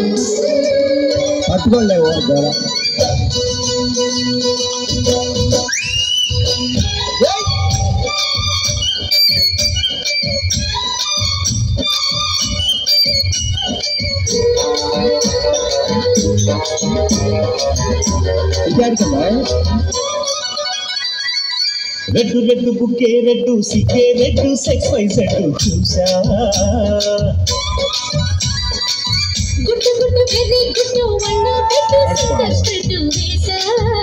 పట్టుకోలే ఓ ద్వారా ఇక్కడికమ్మా రెడ్డు రెడ్డు బుక్కే రెడ్డు సిక్కే రెడ్డు సెక్స్ వై సెడ్డు చూసా గుట్టు గుట్టు వెర్రి గుట్టు వల్ల పెట్టు సిస్టర్ పెట్టు వేసా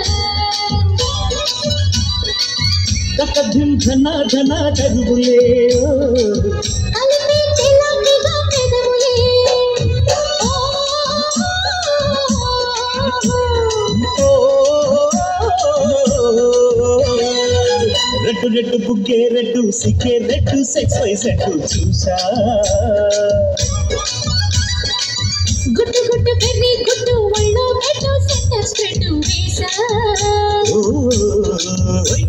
తక్కధిం ధన ధన తరుగులే కలిపి తెలంగిగా పెదవులే రెడ్డు రెడ్డు బుక్కే రెడ్డు సిక్కే రెడ్డు సెక్స్ వై సెడ్డు చూసా గుట్టు గుట్టు వెర్రి గుట్టు వల్ల పెట్టు సిస్టర్ పెట్టు వేసా ఓయ్.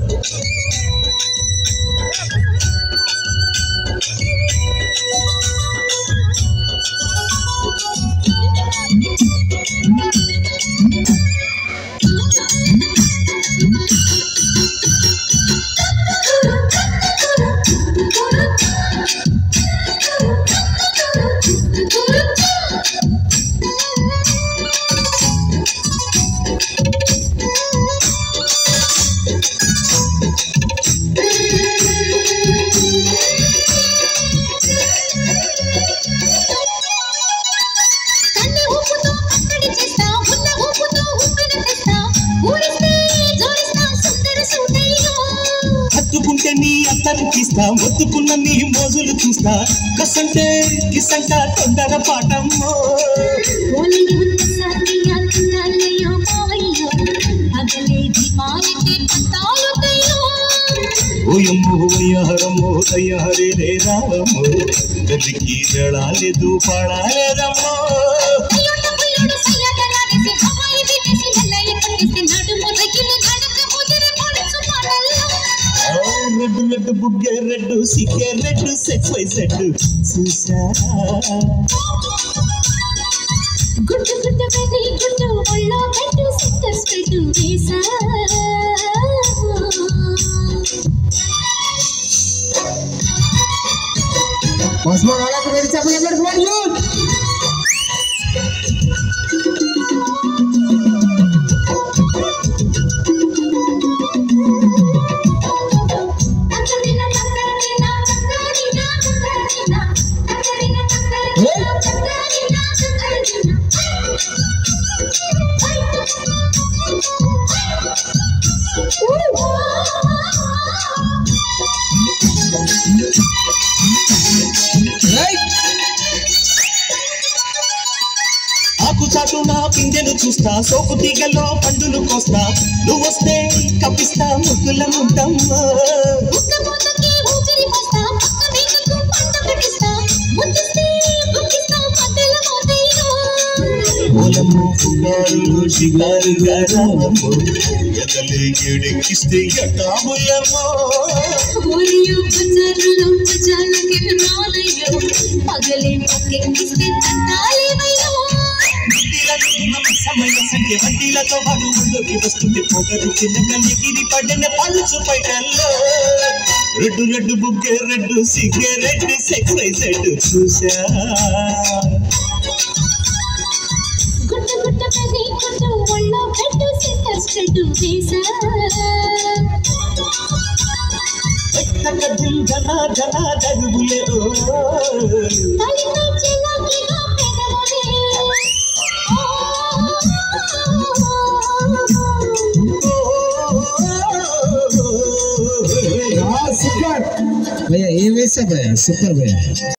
కన్నె ఊపుతో అక్కడి చేస్తా ఉన్న ఊపుతో ఉప్పెన తెస్తా ఊరిస్తే జోడిస్తా సుందర సుందరిగా హత్తుకుంటే నీ అత్తను తీస్తా మొత్తుకున్న నీ మోజులు చూస్తా కసంటే కిసంట తొందర పాటమ్మో ఓలిని ఉన్న సారిగా తిన్నాలయ్యో మావయ్యో పగలే దీపాలకి పట్టాలుతాయో ఓయమ్మో వయ్యారమ్మో తయ్యారే రే రామో గదికి వెళ్ళాలేదు పాడాలేదమ్మో అయ్యోట పుల్లోడ సయ్యాటలాడేసి అమ్మాయి బిడ్డేసి నల్లయ్య కట్టేసి నడుము రగిలి నడక ముదిరి పొడుచు పాటల్లో ఆ, రెడ్డు రెడ్డు బుగ్గే రెడ్డు సిగ్గే రెడ్డు సెక్స్ వై సెడ్డు చూసా గుడ్డు గుడ్డు వెర్రి గుడ్డు ఒళ్ళో పెట్టు సిస్టర్స్ పెట్టు వేసా మస్మా వాళ్ళకు మీరు చెప్పలు పెట్టుకోండి యూత్ తక్కడిన తక్కడిన తక్కడిన తక్కడిన తక్కడిన తక్కడిన తక్కడిన తక్కడిన ఆకు చాటు నా పిందెను చూస్తా సోపు తీగలో పండులు కోస్తా నువ్వొస్తే కప్పిస్తా ముద్దుల ముద్దమ్మా ఉక్కబోతకి ఊపిరి పోస్తా పక్క మేకకు పంట కట్టిస్తా ముద్దిస్తే బుక్కిస్తా పద్దెల మోతయ్యో ఓలమ్మో పుకారులు షికారుగా రావమ్మో ఎదలే ఏడెక్కిస్తే ఎట్టాముయమ్మో ఓరియో బజారులో బజార్లకి నాలయ్యో పగలే పక్కెక్కిస్తే తంటాలేవయ్యో సమయ సంఖ్య వడ్డీలతో వాడు ముందుకి వస్తుంది పొగరు చిన్న ఎగిరి పడిన పలుచు పైటల్లో రెడ్డు రెడ్డు బుగ్గే రెడ్డు సిగ్గే రెడ్డు సెక్స్ వైజెడ్ చూసా గుట్ట గుట్ట పెరి గుట్టు ఒళ్ళో పెట్టు సిస్టర్స్ పెట్టు వేసా ఎక్కడికి జన జన జరుగులే ఓ తలితో చెలాకిగా పెదవులే సూపర్ భయ్యా ఏం వేసా భయ్యా సూపర్ భయ్యా